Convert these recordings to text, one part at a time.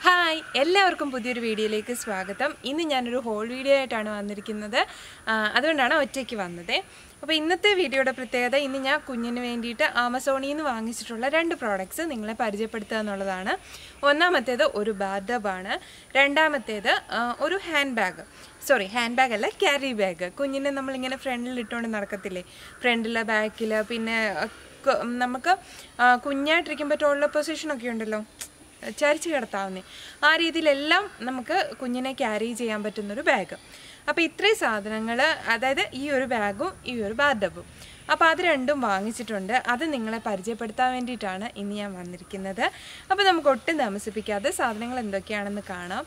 hi എല്ലാവർക്കും പുതിയൊരു വീഡിയോയിലേക്ക് സ്വാഗതം ഇന്ന് ഞാനൊരു ഹോൾ വീഡിയോ ആയിട്ടാണ് വന്നിരിക്കുന്നത് ആ, അതുകൊണ്ടാണ് ഒറ്റയ്ക്ക് വന്നത് അപ്പോൾ ഇന്നത്തെ വീഡിയോയുടെ പ്രത്യേകത ഇന്ന് ഞാൻ കുഞ്ഞിന് വേണ്ടിയിട്ട് ആമസോണിൽ നിന്ന് വാങ്ങിച്ചിട്ടുള്ള രണ്ട് പ്രോഡക്റ്റ്സ് നിങ്ങളെ പരിചയപ്പെടുത്തുക എന്നുള്ളതാണ് ഒന്നാമത്തേത് ഒരു ബാദബാണ് രണ്ടാമത്തേത് ആ, ഒരു hand bag sorry hand bag അല്ല ക്യാരി ബാഗ് കുഞ്ഞിനെ നമ്മളിങ്ങനെ ഫ്രണ്ടിൽ ഇട്ടുകൊണ്ട് നടക്കത്തില്ലേ ഫ്രണ്ടിൽ ബാക്കിൽ പിന്നെ ആ, ക- നമുക്ക് ആ, കുഞ്ഞായിട്ടിരിക്കുമ്പോൾ ടോളിലെ പൊസിഷനൊക്കെ ഉണ്ടല്ലോ ചരിച്ച് കിടത്താവുന്നേ ആ രീതിയിലെല്ലാം നമുക്ക് കുഞ്ഞിനെ ക്യാരി ചെയ്യാൻ പറ്റുന്നൊരു ബാഗ് അപ്പോൾ ഇത്രയും സാധനങ്ങൾ അതായത് ഈ ഒരു ബാഗും ഈ ഒരു ബാർഡബും അപ്പോൾ അത് രണ്ടും വാങ്ങിച്ചിട്ടുണ്ട് അത് നിങ്ങളെ പരിചയപ്പെടുത്താൻ വേണ്ടിയിട്ടാണ് ഇന്ന് ഞാൻ വന്നിരിക്കുന്നത് അപ്പോൾ നമുക്ക് ഒട്ടും താമസിപ്പിക്കാതെ സാധനങ്ങൾ എന്തൊക്കെയാണെന്ന് കാണാം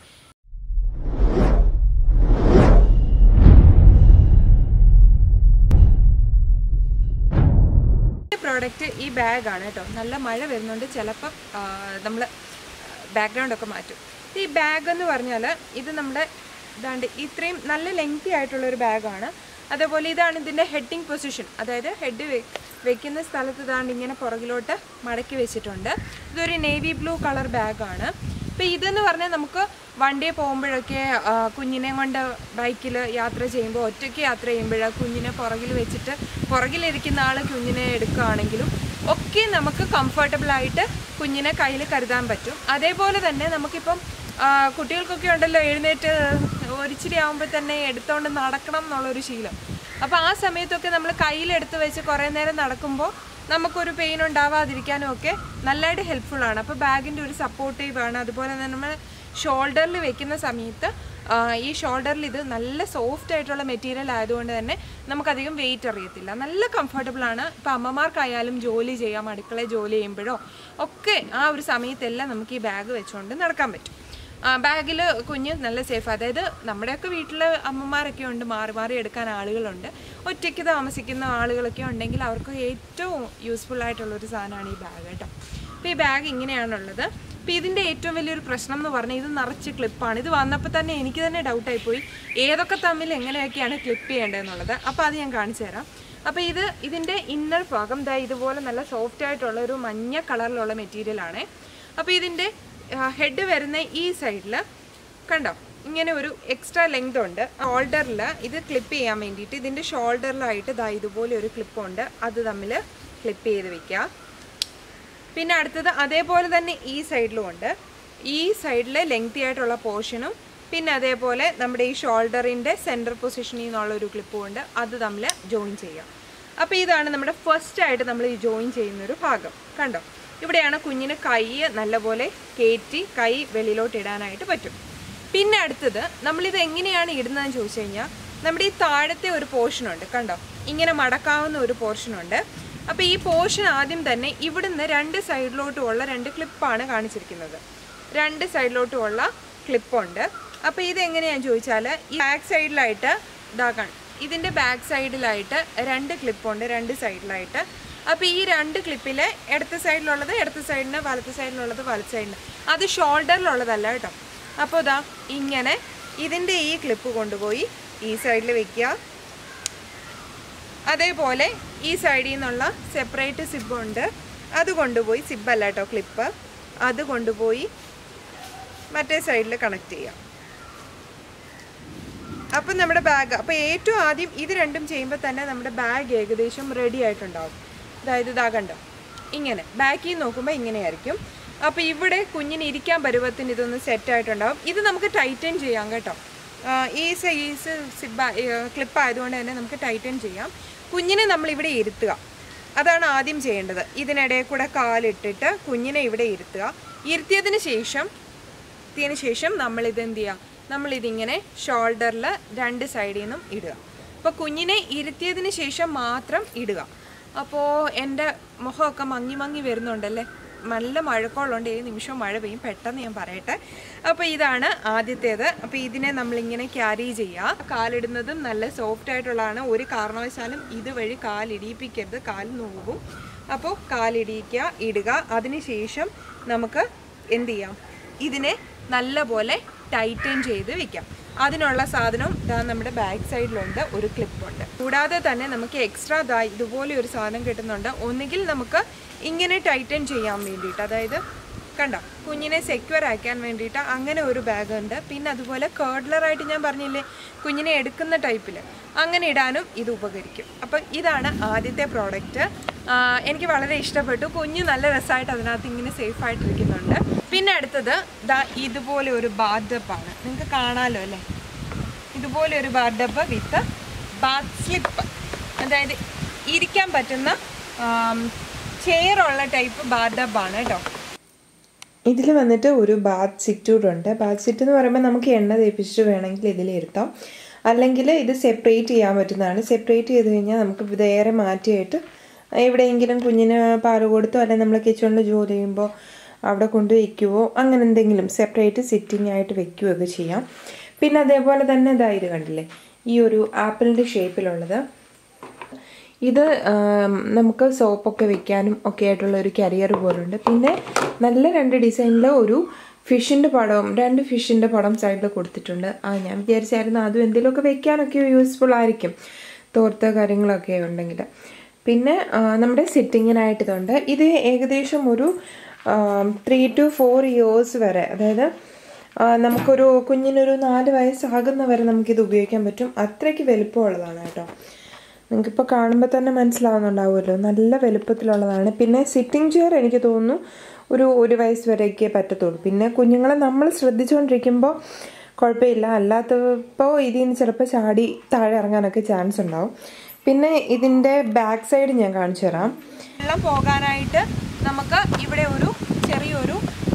പ്രോഡക്റ്റ് ഈ ബാഗാണ് കേട്ടോ നല്ല മഴ വരുന്നുണ്ട് ചിലപ്പം നമ്മൾ ബാക്ക്ഗ്രൗണ്ട് ഒക്കെ മാറ്റും ഈ ബാഗ് എന്ന് പറഞ്ഞാൽ ഇത് നമ്മുടെ ഇതാണ്ട് ഇത്രയും നല്ല ലെങ്തി ആയിട്ടുള്ള ഒരു ബാഗാണ് അതേപോലെ ഇതാണ് ഇതിൻ്റെ ഹെഡിങ് പൊസിഷൻ അതായത് ഹെഡ് വെക്കുന്ന സ്ഥലത്ത് ഇതാണ്ട് ഇങ്ങനെ പുറകിലോട്ട് മടക്കി വെച്ചിട്ടുണ്ട് ഇതൊരു നേവി ബ്ലൂ കളർ ബാഗാണ് അപ്പോൾ ഇതെന്ന് പറഞ്ഞാൽ നമുക്ക് വണ്ടിയിൽ പോകുമ്പോഴൊക്കെ ആ, കുഞ്ഞിനെ കൊണ്ട് ബൈക്കിൽ യാത്ര ചെയ്യുമ്പോൾ ഒറ്റയ്ക്ക് യാത്ര ചെയ്യുമ്പോൾ കുഞ്ഞിനെ പുറകിൽ വെച്ചിട്ട് പുറകിലിരിക്കുന്ന ആൾ കുഞ്ഞിനെ എടുക്കുകയാണെങ്കിലും ഒക്കെ നമുക്ക് കംഫർട്ടബിൾ ആയിട്ട് കുഞ്ഞിനെ കയ്യിൽ കരുതാൻ പറ്റും അതേപോലെ തന്നെ നമുക്കിപ്പം ആ, കുട്ടികൾക്കൊക്കെ ഉണ്ടല്ലോ എഴുന്നേറ്റ് ഒരിച്ചിരി ആകുമ്പോൾ തന്നെ എടുത്തോണ്ട് നടക്കണം എന്നുള്ളൊരു ശീലം അപ്പോൾ ആ സമയത്തൊക്കെ നമ്മൾ കയ്യിലെടുത്ത് വെച്ച് കുറേ നേരം നടക്കുമ്പോൾ നമുക്കൊരു പെയിൻ ഉണ്ടാവാതിരിക്കാനും ഒക്കെ നല്ലതായിട്ട് ഹെൽപ്ഫുൾ ആണ് അപ്പോൾ ബാഗിൻ്റെ ഒരു സപ്പോർട്ടീവ് ആണ് അതുപോലെ തന്നെ നമ്മൾ ഷോൾഡറിൽ വെക്കുന്ന സമയത്ത് ആ, ഈ ഷോൾഡറിൽ ഇത് നല്ല സോഫ്റ്റ് ആയിട്ടുള്ള മെറ്റീരിയൽ ആയതുകൊണ്ട് തന്നെ നമുക്കധികം വെയിറ്റ് അറിയത്തില്ല നല്ല കംഫർട്ടബിൾ ആണ് ഇപ്പോൾ അമ്മമാർക്കായാലും ജോലി ചെയ്യാം അടുക്കളയിൽ ജോലി ചെയ്യുമ്പോഴോ ഒക്കെ ആ ഒരു സമയത്തെല്ലാം നമുക്ക് ഈ ബാഗ് വെച്ചുകൊണ്ട് നടക്കാൻ പറ്റും ബാഗിൽ കുഞ്ഞ് നല്ല സേഫ് അതായത് നമ്മുടെയൊക്കെ വീട്ടിൽ അമ്മമാരൊക്കെ ഉണ്ട് മാറി മാറി എടുക്കാൻ ആളുകളുണ്ട് ഒറ്റയ്ക്ക് താമസിക്കുന്ന ആളുകളൊക്കെ ഉണ്ടെങ്കിൽ അവർക്ക് ഏറ്റവും യൂസ്ഫുൾ ആയിട്ടുള്ളൊരു സാധനമാണ് ഈ ബാഗ് കേട്ടോ അപ്പോൾ ഈ ബാഗ് ഇങ്ങനെയാണുള്ളത് അപ്പോൾ ഇതിൻ്റെ ഏറ്റവും വലിയൊരു പ്രശ്നം എന്ന് പറഞ്ഞാൽ ഇത് നിറച്ച് ക്ലിപ്പാണ് ഇത് വന്നപ്പോൾ തന്നെ എനിക്ക് തന്നെ ഡൗട്ടായി പോയി ഏതൊക്കെ തമ്മിൽ എങ്ങനെയൊക്കെയാണ് ക്ലിപ്പ് ചെയ്യേണ്ടതെന്നുള്ളത് അപ്പോൾ അത് ഞാൻ കാണിച്ചു തരാം അപ്പോൾ ഇത് ഇതിൻ്റെ ഇന്നർ ഭാഗം ദാ ഇതുപോലെ നല്ല സോഫ്റ്റ് ആയിട്ടുള്ള ഒരു മഞ്ഞ കളറിലുള്ള മെറ്റീരിയൽ ആണ് അപ്പോൾ ഇതിൻ്റെ ഹെഡ് വരുന്ന ഈ സൈഡിൽ കണ്ടോ ഇങ്ങനെ ഒരു എക്സ്ട്രാ ലെങ്ത് ഉണ്ട് ഷോൾഡറിൽ ഇത് ക്ലിപ്പ് ചെയ്യാൻ വേണ്ടിയിട്ട് ഇതിൻ്റെ ഷോൾഡറിലായിട്ട് ദാ ഇതുപോലെ ഒരു ക്ലിപ്പുണ്ട് അത് തമ്മിൽ ക്ലിപ്പ് ചെയ്ത് വെക്കുക പിന്നെ അടുത്തത് അതേപോലെ തന്നെ ഈ സൈഡിലും ഉണ്ട് ഈ സൈഡിലെ ലെങ്തി ആയിട്ടുള്ള പോർഷനും പിന്നെ അതേപോലെ നമ്മുടെ ഈ ഷോൾഡറിൻ്റെ സെൻറ്റർ പൊസിഷനിൽ നിന്നുള്ള ഒരു ക്ലിപ്പും ഉണ്ട് അത് തമ്മിൽ ജോയിൻ ചെയ്യാം അപ്പോൾ ഇതാണ് നമ്മുടെ ഫസ്റ്റ് ആയിട്ട് നമ്മൾ ഈ ജോയിൻ ചെയ്യുന്ന ഒരു ഭാഗം കണ്ടോ ഇവിടെയാണ് കുഞ്ഞിന് കൈ നല്ലപോലെ കയറ്റി കൈ വെളിയിലോട്ട് ഇടാനായിട്ട് പറ്റും പിന്നെ അടുത്തത് നമ്മളിത് എങ്ങനെയാണ് ഇടുന്നതെന്ന് ചോദിച്ചു കഴിഞ്ഞാൽ നമ്മുടെ ഈ താഴത്തെ ഒരു പോർഷനുണ്ട് കണ്ടോ ഇങ്ങനെ മടക്കാവുന്ന ഒരു പോർഷനുണ്ട് അപ്പോൾ ഈ പോർഷൻ ആദ്യം തന്നെ ഇവിടുന്ന് രണ്ട് സൈഡിലോട്ടുമുള്ള രണ്ട് ക്ലിപ്പാണ് കാണിച്ചിരിക്കുന്നത് രണ്ട് സൈഡിലോട്ടുമുള്ള ക്ലിപ്പുണ്ട് അപ്പോൾ ഇത് എങ്ങനെയാണെന്ന് ചോദിച്ചാൽ ഈ ബാക്ക് സൈഡിലായിട്ട് ഇതാക്കാൻ ഇതിൻ്റെ ബാക്ക് സൈഡിലായിട്ട് രണ്ട് ക്ലിപ്പുണ്ട് രണ്ട് സൈഡിലായിട്ട് അപ്പോൾ ഈ രണ്ട് ക്ലിപ്പിലെ ഇടത്ത് സൈഡിലുള്ളത് ഇടത്ത് സൈഡിന് വലത്ത് സൈഡിലുള്ളത് വലത്ത് സൈഡിന് അത് ഷോൾഡറിലുള്ളതല്ല കേട്ടോ അപ്പോൾ ഇതാ ഇങ്ങനെ ഇതിൻ്റെ ഈ ക്ലിപ്പ് കൊണ്ടുപോയി ഈ സൈഡിൽ വെക്കുക അതേപോലെ ഈ സൈഡിൽ നിന്നുള്ള സെപ്പറേറ്റ് സിബുണ്ട് അത് കൊണ്ടുപോയി സിബല്ല കേട്ടോ ക്ലിപ്പ് അത് കൊണ്ടുപോയി മറ്റേ സൈഡിൽ കണക്ട് ചെയ്യാം അപ്പം നമ്മുടെ ബാഗ് അപ്പോൾ ഏറ്റവും ആദ്യം ഇത് രണ്ടും ചെയ്യുമ്പോൾ തന്നെ നമ്മുടെ ബാഗ് ഏകദേശം റെഡി ആയിട്ടുണ്ടാവും അതായത് ഇതാ കണ്ടോ ഇങ്ങനെ ബാക്കിൽ നോക്കുമ്പോൾ ഇങ്ങനെയായിരിക്കും അപ്പോൾ ഇവിടെ കുഞ്ഞിന് ഇരിക്കാൻ പരുവത്തിന് ഇതൊന്ന് സെറ്റ് ആയിട്ടുണ്ടാവും ഇത് നമുക്ക് ടൈറ്റൻ ചെയ്യാം കേട്ടോ ആ, ഈ സൈസ് സിബ ക്ലിപ്പ് ആയതുകൊണ്ട് തന്നെ നമുക്ക് ടൈറ്റൻ ചെയ്യാം കുഞ്ഞിനെ നമ്മൾ ഇവിടെ ഇരുത്തുക അതാണ് ആദ്യം ചെയ്യേണ്ടത് ഇതിനിടയിൽ കൂടെ കാലിട്ടിട്ട് കുഞ്ഞിനെ ഇവിടെ ഇരുത്തുക ഇരുത്തിയതിന് ശേഷം എത്തിയതിന് ശേഷം നമ്മൾ ഇത് എന്ത് ചെയ്യുക നമ്മൾ ഇതിങ്ങനെ ഷോൾഡറിൽ രണ്ട് സൈഡിൽ നിന്നും ഇടുക അപ്പോൾ കുഞ്ഞിനെ ഇരുത്തിയതിന് ശേഷം മാത്രം ഇടുക അപ്പോൾ എൻ്റെ മുഖമൊക്കെ മങ്ങി മങ്ങി വരുന്നുണ്ടല്ലേ നല്ല മഴക്കോളുണ്ട് ഏത് നിമിഷവും മഴ പെയ്യും പെട്ടെന്ന് ഞാൻ പറയട്ടെ അപ്പോൾ ഇതാണ് ആദ്യത്തേത് അപ്പോൾ ഇതിനെ നമ്മളിങ്ങനെ ക്യാരി ചെയ്യുക കാലിടുന്നതും നല്ല സോഫ്റ്റ് ആയിട്ടുള്ളതാണ് ഒരു കാരണവശാലും ഇതുവഴി കാലിടിയിപ്പിക്കരുത് കാൽ നോവും അപ്പോൾ കാലിടിയിക്കുക ഇടുക അതിനുശേഷം നമുക്ക് എന്ത് ചെയ്യാം ഇതിനെ നല്ലപോലെ ടൈറ്റൻ ചെയ്ത് വെക്കാം അതിനുള്ള സാധനം ഇതാ നമ്മുടെ ബാക്ക് സൈഡിലുണ്ട് ഒരു ക്ലിപ്പുണ്ട് കൂടാതെ തന്നെ നമുക്ക് എക്സ്ട്രാ ദാ ഇതുപോലെ ഒരു സാധനം കിട്ടുന്നുണ്ട് ഒന്നുകിൽ നമുക്ക് ഇങ്ങനെ ടൈറ്റൻ ചെയ്യാൻ വേണ്ടിയിട്ട് അതായത് കണ്ടോ കുഞ്ഞിനെ സെക്യൂർ ആക്കാൻ വേണ്ടിയിട്ട് അങ്ങനെ ഒരു ബാഗ് ഉണ്ട് പിന്നെ അതുപോലെ കേർഡ്ലറായിട്ട് ഞാൻ പറഞ്ഞില്ലേ കുഞ്ഞിനെ എടുക്കുന്ന ടൈപ്പിൽ അങ്ങനെ ഇടാനും ഇത് ഉപകരിക്കും അപ്പം ഇതാണ് ആദ്യത്തെ പ്രോഡക്റ്റ് എനിക്ക് വളരെ ഇഷ്ടപ്പെട്ടു കുഞ്ഞ് നല്ല രസമായിട്ട് അതിനകത്ത് ഇങ്ങനെ സേഫ് ആയിട്ടിരിക്കുന്നുണ്ട് പിന്നെ അടുത്തത് ദാ ഇതുപോലെ ഒരു ബാർഡപ്പാണ് നിങ്ങൾക്ക് കാണാമല്ലോ അല്ലേ ഇതുപോലെ ഒരു ബാർഡപ്പ് വിത്ത് ബാത്ത് സ്ലിപ്പ് അതായത് ഇരിക്കാൻ പറ്റുന്ന ചെയറുള്ള ടൈപ്പ് ബാർഡപ്പാണ് കേട്ടോ ഇതിൽ വന്നിട്ട് ഒരു ബാത്ത് സിറ്റൂഡ് ഉണ്ട് ബാത്ത് സിറ്റ് എന്ന് പറയുമ്പോൾ നമുക്ക് എണ്ണ തേപ്പിച്ചിട്ട് വേണമെങ്കിൽ ഇതിൽ ഇരുത്താം അല്ലെങ്കിൽ ഇത് സെപ്പറേറ്റ് ചെയ്യാൻ പറ്റുന്നതാണ് സെപ്പറേറ്റ് ചെയ്ത് കഴിഞ്ഞാൽ നമുക്ക് വേറെ മാറ്റിയായിട്ട് എവിടെയെങ്കിലും കുഞ്ഞിന് പാല് കൊടുത്തോ അല്ലെങ്കിൽ നമ്മൾ കിച്ചണിൽ ജോലി ചെയ്യുമ്പോൾ അവിടെ കൊണ്ട് വയ്ക്കുവോ അങ്ങനെ എന്തെങ്കിലും സെപ്പറേറ്റ് സിറ്റിംഗ് ആയിട്ട് വെക്കുകയൊക്കെ ചെയ്യാം പിന്നെ അതേപോലെ തന്നെ ഇതാ ഇത് കണ്ടില്ലേ ഈ ഒരു ആപ്പിളിൻ്റെ ഷേപ്പിലുള്ളത് ഇത് ആം, നമുക്ക് സോപ്പൊക്കെ വെക്കാനും ഒക്കെ ആയിട്ടുള്ള ഒരു കരിയർ പോലുണ്ട് പിന്നെ നല്ല രണ്ട് ഡിസൈനിൽ ഒരു ഫിഷിൻ്റെ പടവും രണ്ട് ഫിഷിൻ്റെ പടം സൈഡിൽ കൊടുത്തിട്ടുണ്ട് ആ ഞാൻ വിചാരിച്ചായിരുന്നു അതും എന്തെങ്കിലുമൊക്കെ വെക്കാനൊക്കെ യൂസ്ഫുൾ ആയിരിക്കും തോർത്ത കാര്യങ്ങളൊക്കെ ഉണ്ടെങ്കിൽ പിന്നെ ആ, നമ്മുടെ സിറ്റിങ്ങിനായിട്ട് ഇതുണ്ട് ഇത് ഏകദേശം ഒരു ത്രീ ടു ഫോർ ഇയേഴ്സ് വരെ അതായത് ആ, നമുക്കൊരു കുഞ്ഞിനൊരു നാല് വയസ്സാകുന്ന വരെ നമുക്കിത് ഉപയോഗിക്കാൻ പറ്റും അത്രയ്ക്ക് വലുപ്പമുള്ളതാണ് കേട്ടോ നിങ്ങൾക്കിപ്പോൾ കാണുമ്പോൾ തന്നെ മനസ്സിലാവുന്നുണ്ടാവുമല്ലോ നല്ല വലുപ്പത്തിലുള്ളതാണ് പിന്നെ സിറ്റിംഗ് ചെയർ എനിക്ക് തോന്നുന്നു ഒരു ഒരു വയസ്സ് വരെയൊക്കെ പറ്റത്തുള്ളൂ പിന്നെ കുഞ്ഞുങ്ങളെ നമ്മൾ ശ്രദ്ധിച്ചുകൊണ്ടിരിക്കുമ്പോൾ കുഴപ്പമില്ല അല്ലാത്തപ്പോൾ ഇതിൽ നിന്ന് ചിലപ്പോൾ ചാടി താഴെ ഇറങ്ങാനൊക്കെ ചാൻസ് ഉണ്ടാവും പിന്നെ ഇതിൻ്റെ ബാക്ക് സൈഡ് ഞാൻ കാണിച്ചു തരാം വെള്ളം പോകാനായിട്ട് നമുക്ക് ഇവിടെ ഒരു ചെറിയൊരു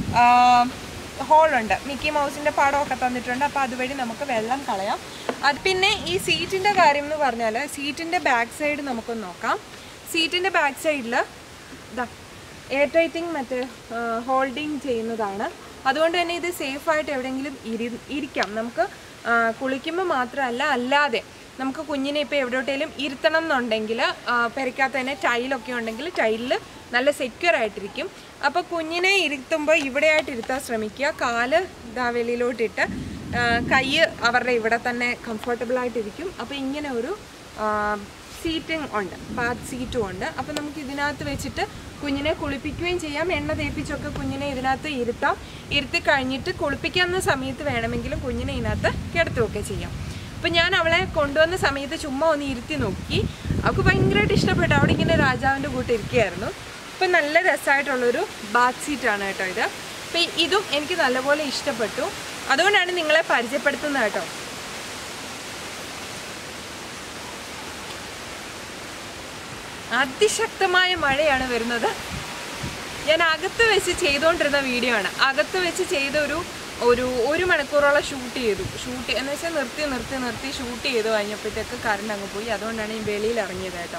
ഹോളുണ്ട് മിക്കി മൗസിൻ്റെ പടമൊക്കെ തന്നിട്ടുണ്ട് അപ്പോൾ അതുവഴി നമുക്ക് വെള്ളം കളയാം അത് പിന്നെ ഈ സീറ്റിൻ്റെ കാര്യം എന്ന് പറഞ്ഞാൽ സീറ്റിൻ്റെ ബാക്ക് സൈഡ് നമുക്കൊന്ന് നോക്കാം സീറ്റിൻ്റെ ബാക്ക് സൈഡിൽ ഇതാ എയർ ടൈറ്റിങ് മറ്റേ ഹോൾഡിങ് ചെയ്യുന്നതാണ് അതുകൊണ്ട് തന്നെ ഇത് സേഫായിട്ട് എവിടെയെങ്കിലും ഇരി ഇരിക്കാം നമുക്ക് കുളിക്കുമ്പോൾ മാത്രമല്ല അല്ലാതെ നമുക്ക് കുഞ്ഞിനെ ഇപ്പോൾ എവിടോട്ടേലും ഇരുത്തണം എന്നുണ്ടെങ്കിൽ പെരയ്ക്കകത്ത് തന്നെ ടൈലൊക്കെ ഉണ്ടെങ്കിൽ ടൈലിൽ നല്ല സെക്യൂർ ആയിട്ടിരിക്കും അപ്പോൾ കുഞ്ഞിനെ ഇരുത്തുമ്പോൾ ഇവിടെയായിട്ട് ഇരുത്താൻ ശ്രമിക്കുക കാല് ഇതാ വെളിയിലോട്ടിട്ട് കൈ അവരുടെ ഇവിടെ തന്നെ കംഫർട്ടബിൾ ആയിട്ടിരിക്കും അപ്പോൾ ഇങ്ങനെ ഒരു സീറ്റിംഗ് ഉണ്ട് ബാത്ത് സീറ്റും ഉണ്ട് അപ്പോൾ നമുക്ക് ഇതിനകത്ത് വെച്ചിട്ട് കുഞ്ഞിനെ കുളിപ്പിക്കുകയും ചെയ്യാം എണ്ണ തേപ്പിച്ചൊക്കെ കുഞ്ഞിനെ ഇതിനകത്ത് ഇരുത്താം ഇരുത്തി കഴിഞ്ഞിട്ട് കുളിപ്പിക്കുന്ന സമയത്ത് വേണമെങ്കിലും കുഞ്ഞിനെ ഇതിനകത്ത് കിടത്തുകയൊക്കെ ചെയ്യാം അപ്പം ഞാൻ അവളെ കൊണ്ടുവന്ന സമയത്ത് ചുമ്മാ ഒന്ന് ഇരുത്തി നോക്കി അവൾക്ക് ഭയങ്കരമായിട്ട് ഇഷ്ടപ്പെട്ടു അവിടെ ഇങ്ങനെ രാജാവിൻ്റെ കൂട്ട് ഇരിക്കുകയായിരുന്നു അപ്പം നല്ല രസമായിട്ടുള്ളൊരു ബാത്ത് സീറ്റാണ് കേട്ടോ ഇത് അപ്പം ഇതും എനിക്ക് നല്ലപോലെ ഇഷ്ടപ്പെട്ടു അതുകൊണ്ടാണ് നിങ്ങളെ പരിചയപ്പെടുത്തുന്നത് കേട്ടോ അതിശക്തമായ മഴയാണ് വരുന്നത് ഞാൻ അകത്ത് വെച്ച് ചെയ്തുകൊണ്ടിരുന്ന വീഡിയോ ആണ് അകത്ത് വെച്ച് ചെയ്ത ഒരു ഒരു ഒരു മണിക്കൂറോളം ഷൂട്ട് ചെയ്തു ഷൂട്ട് എന്ന് വെച്ചാൽ നിർത്തി നിർത്തി നിർത്തി ഷൂട്ട് ചെയ്ത് കഴിഞ്ഞപ്പോഴത്തേക്ക് കറണ്ട് അങ്ങ് പോയി അതുകൊണ്ടാണ് ഈ വെളിയിൽ ഇറങ്ങിയത് കേട്ടോ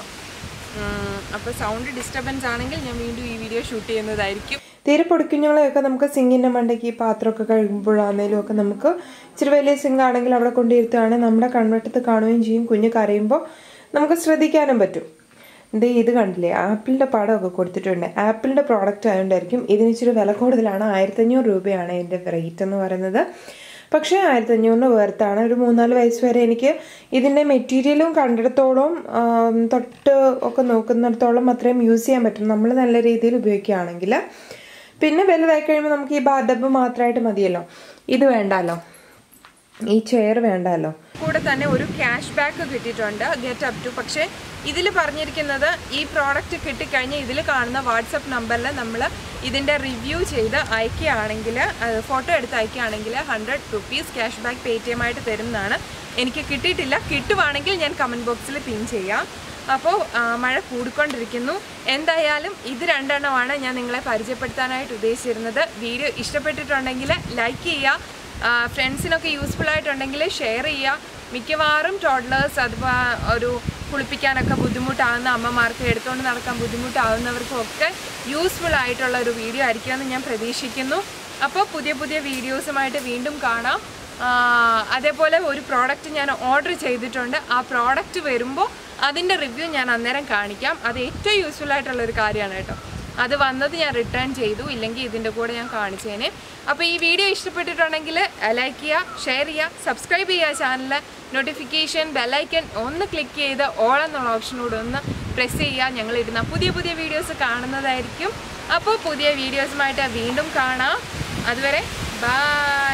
അപ്പോൾ സൗണ്ട് ഡിസ്റ്റർബൻസ് ആണെങ്കിൽ ഞാൻ വീണ്ടും ഈ വീഡിയോ ഷൂട്ട് ചെയ്യുന്നതായിരിക്കും തീരെ പൊടിക്കുഞ്ഞുങ്ങളെയൊക്കെ നമുക്ക് സിങ്കിൻ്റെ മണ്ടയ്ക്ക് ഈ പാത്രമൊക്കെ കഴുകുമ്പോഴാണേലും ഒക്കെ നമുക്ക് ഇച്ചിരി വലിയ സിങ്ക് ആണെങ്കിൽ അവിടെ കൊണ്ടിരുത്തുകയാണെങ്കിൽ നമ്മുടെ കൺവെട്ടത്ത് കാണുകയും ചെയ്യും കുഞ്ഞ് കരയുമ്പോൾ നമുക്ക് ശ്രദ്ധിക്കാനും പറ്റും ഇത് ഇത് കണ്ടില്ലേ ആപ്പിളിൻ്റെ പടമൊക്കെ കൊടുത്തിട്ടുണ്ട് ആപ്പിളിൻ്റെ പ്രോഡക്റ്റ് ആയതുകൊണ്ടായിരിക്കും ഇതിന് ഇച്ചിരി വില കൂടുതലാണ് ആയിരത്തഞ്ഞൂറ് രൂപയാണ് ഇതിൻ്റെ റേറ്റ് എന്ന് പറയുന്നത് പക്ഷേ ആയിരത്തഞ്ഞൂറിന് വേർത്താണ് ഒരു മൂന്നാല് വയസ്സ് വരെ എനിക്ക് ഇതിൻ്റെ മെറ്റീരിയലും കണ്ടിടത്തോളം ആം, തൊട്ട് ഒക്കെ നോക്കുന്നിടത്തോളം അത്രയും യൂസ് ചെയ്യാൻ പറ്റും നമ്മൾ നല്ല രീതിയിൽ ഉപയോഗിക്കുകയാണെങ്കിൽ പിന്നെ വലുതായി കഴിയുമ്പോൾ നമുക്ക് ഈ ബാർഡബ് മാത്രമായിട്ട് മതിയല്ലോ ഇത് വേണ്ടല്ലോ ഈ ചെയർ വേണ്ടല്ലോ കൂടെ തന്നെ ഒരു ക്യാഷ് ബാക്ക് കിട്ടിയിട്ടുണ്ട് ഗെറ്റ് അപ് ടു പക്ഷേ ഇതിൽ പറഞ്ഞിരിക്കുന്നത് ഈ പ്രോഡക്റ്റ് കിട്ടിക്കഴിഞ്ഞ് ഇതിൽ കാണുന്ന വാട്സപ്പ് നമ്പറിൽ നമ്മൾ ഇതിൻ്റെ റിവ്യൂ ചെയ്ത് അയക്കുകയാണെങ്കിൽ ഫോട്ടോ എടുത്ത് അയക്കുകയാണെങ്കിൽ hundred rupees cash back Paytm ആയിട്ട് തരുന്നതാണ് എനിക്ക് കിട്ടിയിട്ടില്ല കിട്ടുവാണെങ്കിൽ ഞാൻ കമൻറ്റ് ബോക്സിൽ പിൻ ചെയ്യാം അപ്പോൾ ആ, മഴ കൂടിക്കൊണ്ടിരിക്കുന്നു എന്തായാലും ഇത് രണ്ടെണ്ണമാണ് ഞാൻ നിങ്ങളെ പരിചയപ്പെടുത്താനായിട്ട് ഉദ്ദേശിച്ചിരുന്നത് വീഡിയോ ഇഷ്ടപ്പെട്ടിട്ടുണ്ടെങ്കിൽ ലൈക്ക് ചെയ്യുക ഫ്രണ്ട്സിനൊക്കെ യൂസ്ഫുൾ ആയിട്ടുണ്ടെങ്കിൽ ഷെയർ ചെയ്യുക മിക്കവാറും ടോഡ്ലേഴ്സ് അഥവാ ഒരു കുളിപ്പിക്കാനൊക്കെ ബുദ്ധിമുട്ടാകുന്ന അമ്മമാർക്ക് എടുത്തുകൊണ്ട് നടക്കാൻ ബുദ്ധിമുട്ടാകുന്നവർക്കും ഒക്കെ യൂസ്ഫുൾ ആയിട്ടുള്ള ഒരു വീഡിയോ ആയിരിക്കുമെന്ന് ഞാൻ പ്രതീക്ഷിക്കുന്നു അപ്പോൾ പുതിയ പുതിയ വീഡിയോസുമായിട്ട് വീണ്ടും കാണാം ആ, അതേപോലെ ഒരു പ്രോഡക്റ്റ് ഞാൻ ഓർഡർ ചെയ്തിട്ടുണ്ട് ആ പ്രോഡക്റ്റ് വരുമ്പോൾ അതിൻ്റെ റിവ്യൂ ഞാൻ അന്നേരം കാണിക്കാം അത് ഏറ്റവും യൂസ്ഫുൾ ആയിട്ടുള്ള ഒരു കാര്യമാണ് കേട്ടോ അത് വന്നത് ഞാൻ റിട്ടേൺ ചെയ്തു ഇല്ലെങ്കിൽ ഇതിൻ്റെ കൂടെ ഞാൻ കാണിച്ചേനെ അപ്പോൾ ഈ വീഡിയോ ഇഷ്ടപ്പെട്ടിട്ടുണ്ടെങ്കിൽ ലൈക്ക് ചെയ്യുക ഷെയർ ചെയ്യുക സബ്സ്ക്രൈബ് ചെയ്യുക ചാനൽ നോട്ടിഫിക്കേഷൻ ബെല്ലൈക്കൻ ഒന്ന് ക്ലിക്ക് ചെയ്ത് ഓൾ എന്നുള്ള ഓപ്ഷനോട് ഒന്ന് പ്രസ് ചെയ്യുക ഞങ്ങൾ ഇടുന്ന പുതിയ പുതിയ വീഡിയോസ് കാണുന്നതായിരിക്കും അപ്പോൾ പുതിയ വീഡിയോസുമായിട്ട് വീണ്ടും കാണാം അതുവരെ ബൈ